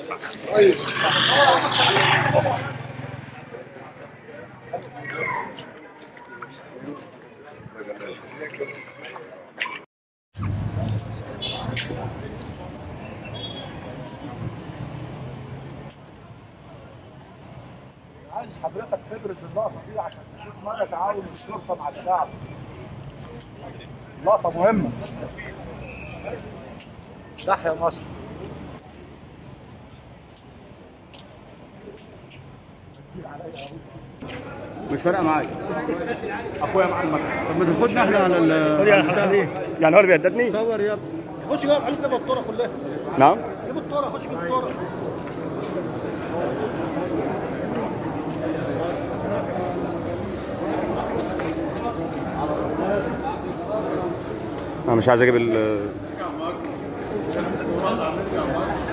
عايز حضرتك تبرز اللقطه دي عشان تشوف مدى تعاون الشرطه مع الشعب. لقطه مهمه. تحيا مصر. مش فارقه معايا اخويا محمد طب ما تاخدنا احنا على ال البتاع دي يعني هو اللي بيهددني؟ صور يلا خش جوه عليك جيب الطوره كلها. نعم جيب الطوره خش جيب الطوره. انا مش عايز اجيب ال